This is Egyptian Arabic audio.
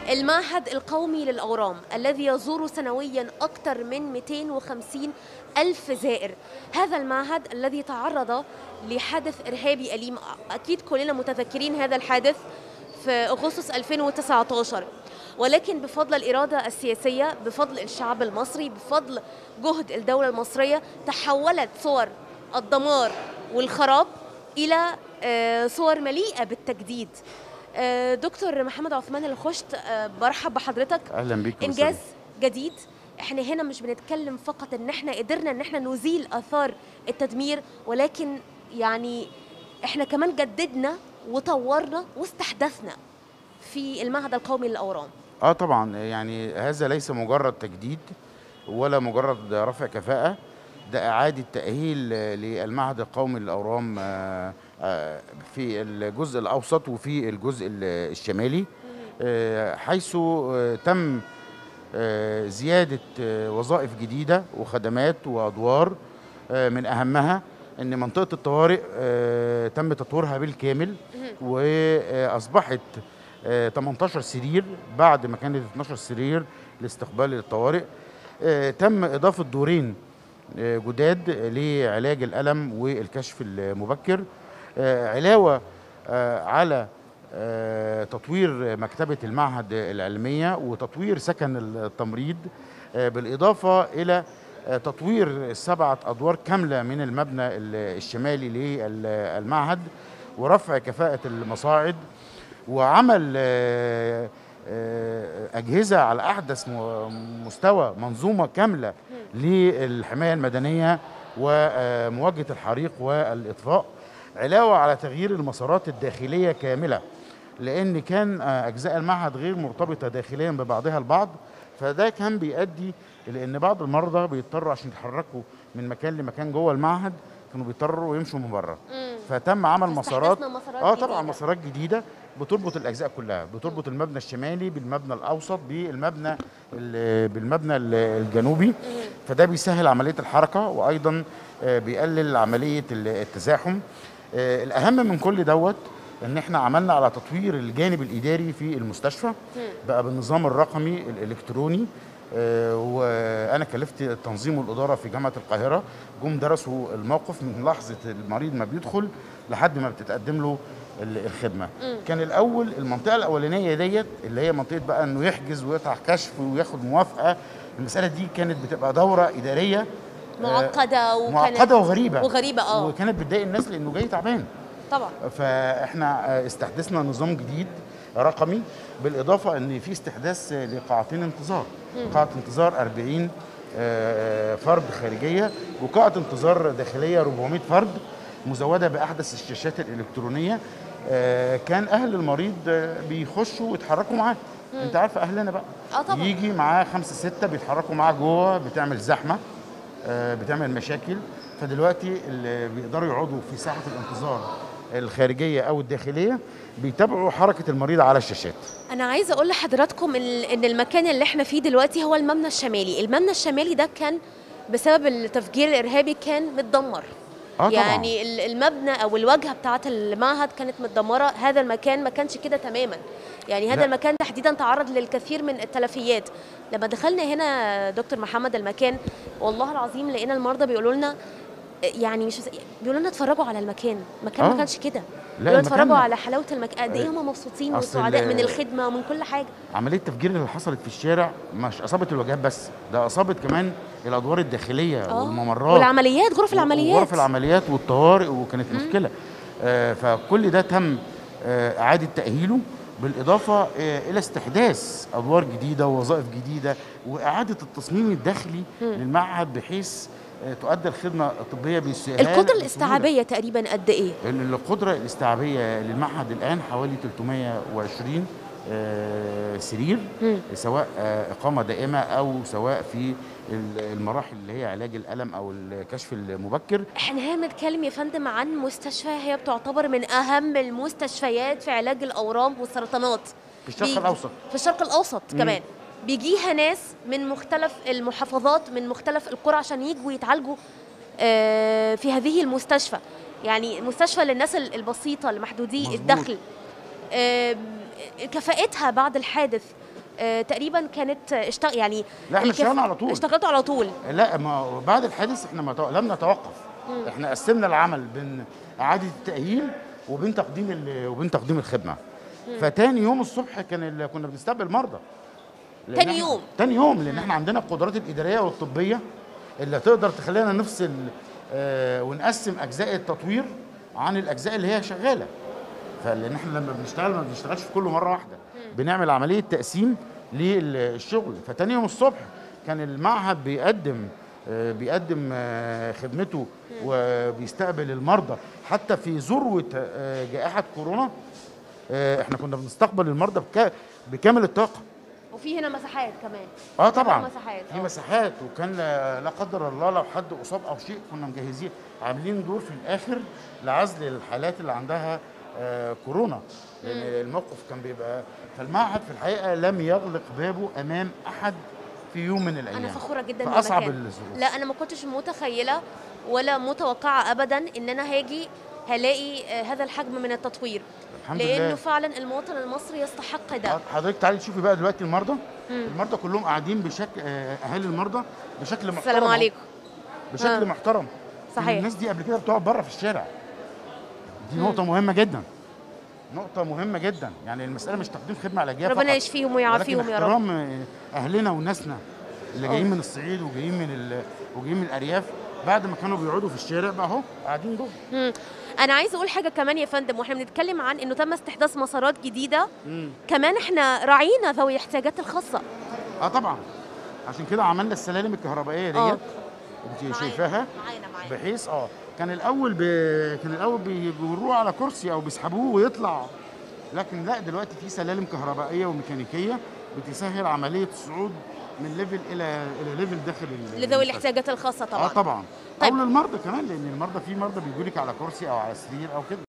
المعهد القومي للأورام الذي يزور سنويا أكثر من 250 ألف زائر هذا المعهد الذي تعرض لحادث إرهابي أليم أكيد كلنا متذكرين هذا الحادث في أغسطس 2019 ولكن بفضل الإرادة السياسية بفضل الشعب المصري بفضل جهد الدولة المصرية تحولت صور الدمار والخراب إلى آه، صور مليئة بالتجديد آه، دكتور محمد عثمان الخشت آه، برحب بحضرتك اهلا بيك يا انجاز أستاذ. جديد احنا هنا مش بنتكلم فقط ان احنا قدرنا ان احنا نزيل اثار التدمير ولكن يعني احنا كمان جددنا وطورنا واستحدثنا في المعهد القومي للاورام اه طبعا يعني هذا ليس مجرد تجديد ولا مجرد رفع كفاءة ده إعادة تأهيل آه، للمعهد القومي للأورام آه، آه، في الجزء الأوسط وفي الجزء ال- الشمالي آه، حيث آه، تم آه، زيادة آه، وظائف جديدة وخدمات وأدوار آه، من أهمها أن منطقة الطوارئ آه، تم تطويرها بالكامل وأصبحت آه، 18 سرير بعد ما كانت 12 سرير لاستقبال الطوارئ آه، تم إضافة دورين آه، جداد لعلاج الألم والكشف المبكر آه، علاوة آه، على آه، تطوير مكتبة المعهد العلمية وتطوير سكن التمريض آه، بالإضافة إلى آه، تطوير سبعة أدوار كاملة من المبنى ال- الشمالي للمعهد ورفع كفاءة المصاعد وعمل آه، آه، أجهزة على أحدث م- مستوى منظومة كاملة للحماية المدنية ومواجهة الحريق والإطفاء علاوة على تغيير المسارات الداخلية كاملة لأن كان آه، أجزاء المعهد غير مرتبطة داخليا ببعضها البعض فده كان بيؤدي إلى أن بعض المرضى بيضطروا عشان يتحركوا من مكان لمكان جوه المعهد كانوا بيضطروا يمشوا من بره فتم عمل مسارات استحدثنا مسارات اه طبعا جديدة. مسارات جديده بتربط الاجزاء كلها بتربط المبنى الشمالي بالمبنى الاوسط بالمبنى ال- بالمبنى ال- الجنوبي فده بيسهل عمليه الحركه وايضا آه، بيقلل عمليه ال- التزاحم آه، الاهم من كل دوت ان احنا عملنا على تطوير الجانب الاداري في المستشفى بقى بالنظام الرقمي الالكتروني آه، وانا كلفت التنظيم والاداره في جامعه القاهره جم درسوا الموقف من لحظه المريض ما بيدخل لحد ما بتتقدم له ال- الخدمه كان الاول المنطقه الاولانيه ديت اللي هي منطقه بقى انه يحجز ويقطع كشف وياخد موافقه المساله دي كانت بتبقى دوره اداريه آه، معقده وكانت معقده وغريبه وغريبه اه وكانت بتضايق الناس لانه جاي تعبان طبعا فاحنا آه، استحدثنا نظام جديد رقمي بالاضافه ان في استحداث آه، لقاعتين انتظار قاعه انتظار 40 آه، فرد خارجيه وقاعه انتظار داخليه 400 فرد مزوده باحدث الشاشات الالكترونيه آه، كان اهل المريض آه، بيخشوا ويتحركوا معاه انت عارف اهلنا بقى اه طبعا يجي معاه خمسه سته بيتحركوا معاه جوه بتعمل زحمه آه، بتعمل مشاكل فدلوقتي اللي بيقدروا يقعدوا في ساحه الانتظار الخارجيه او الداخليه بيتابعوا حركه المريض على الشاشات انا عايزه اقول لحضراتكم ال- ان المكان اللي احنا فيه دلوقتي هو المبنى الشمالي المبنى الشمالي ده كان بسبب التفجير الارهابي كان متدمر اه طبعا يعني ال- المبنى او الواجهه بتاعه المعهد كانت متدمره هذا المكان ما كانش كده تماما يعني هذا لا. المكان تحديدا تعرض للكثير من التلفيات لما دخلنا هنا دكتور محمد المكان والله العظيم لقينا المرضى بيقولوا لنا يعني مش بيقولوا لنا اتفرجوا على المكان المكان آه. ما كانش كده لا بيقولوا اتفرجوا المكان على حلاوه المكان قد ايه هم مبسوطين أصل وسعداء ال- من الخدمه ومن كل حاجه عمليه التفجير اللي حصلت في الشارع مش اصابت الواجهات بس ده اصابت كمان الادوار الداخليه آه. والممرات والعمليات غرف العمليات غرف العمليات والطوارئ وكانت مشكله آه فكل ده تم آه اعاده تاهيله بالاضافه آه الى استحداث ادوار جديده ووظائف جديده واعاده التصميم الداخلي للمعهد بحيث آه تؤدى الخدمه الطبيه بسهوله القدره بسهولة. الاستيعابيه تقريبا قد ايه ال- القدرة الاستيعابية للمعهد الآن حوالي 320 آه، سرير مم. سواء آه، إقامة دائمة أو سواء في ال- المراحل اللي هي علاج الألم أو الكشف المبكر احنا هنا بنتكلم يا فندم عن مستشفى هي بتعتبر من اهم المستشفيات في علاج الاورام والسرطانات في الشرق بيجي- الأوسط في الشرق الاوسط مم. كمان بيجيها ناس من مختلف المحافظات من مختلف القرى عشان يجوا يتعالجوا آه، في هذه المستشفى يعني مستشفى للناس ال- البسيطه المحدودي مظبوط. الدخل آم، كفاءتها بعد الحادث آه، تقريبا كانت آه، اشتغل يعني لا احنا الكف- اشتغلنا على طول اشتغلتوا على طول لا ما بعد الحادث احنا ما تو- لم نتوقف احنا قسمنا العمل بين اعاده التاهيل وبين تقديم ال- وبين تقديم الخدمه فتاني يوم الصبح كان ال- كنا بنستقبل مرضى لأن تاني احنا- يوم. تاني يوم لان احنا عندنا القدرات الاداريه والطبيه اللي تقدر تخلينا نفصل آه ونقسم اجزاء التطوير عن الاجزاء اللي هي شغاله فلان احنا لما بنشتغل ما بنشتغلش في كله مره واحده بنعمل عمليه تقسيم للشغل فتاني يوم الصبح كان المعهد بيقدم آه، بيقدم آه، خدمته وبيستقبل المرضى حتى في ذروه آه، جائحه كورونا آه، احنا كنا بنستقبل المرضى بكا- بكامل الطاقه وفي هنا مساحات كمان اه طبعا مساحات في آه. مساحات وكان لا لا قدر الله لو حد اصاب او شيء كنا مجهزين عاملين دور في الاخر لعزل الحالات اللي عندها آه كورونا لان الموقف كان بيبقى فالمعهد في الحقيقه لم يغلق بابه امام احد في يوم من الايام انا فخوره جدا في اصعب بالمكان. الظروف لا انا ما كنتش متخيله ولا متوقعه ابدا ان انا هاجي هلاقي آه، هذا الحجم من التطوير الحمد لانه لله فعلا المواطن المصري يستحق ده حضرتك تعالي تشوفي بقى دلوقتي المرضى مم. المرضى كلهم قاعدين بشكل آه، اهالي المرضى بشكل محترم السلام أهو. عليكم بشكل آه. محترم صحيح. الناس دي قبل كده بتقعد بره في الشارع دي نقطة مهمة جدا نقطة مهمة جدا يعني المسألة مش تقديم خدمة علاجية ربنا فقط يشفيهم ويعافيهم ولكن يا رب احترام آه، أهلنا وناسنا اللي آه. جايين من الصعيد وجايين من ال... وجايين من الأرياف بعد ما كانوا بيقعدوا في الشارع بقى أهو قاعدين دول مم. انا عايزه اقول حاجه كمان يا فندم واحنا بنتكلم عن انه تم استحداث مسارات جديده كمان احنا راعينا ذوي الاحتياجات الخاصه اه طبعا عشان كده عملنا السلالم الكهربائية آه. ديت انت شايفاها معانا معانا بحيث اه كان الاول ب... كان الاول بيجروه على كرسي او بيسحبوه ويطلع لكن لا دلوقتي في سلالم كهربائيه وميكانيكيه بتسهل عمليه الصعود من ليفل الى الى ليفل داخل ال- لذوي المستشفى. الاحتياجات الخاصه طبعا اه طبعا طيب. او للمرضى كمان لان المرضى في مرضى بيجوا لك على كرسي او على سرير او كده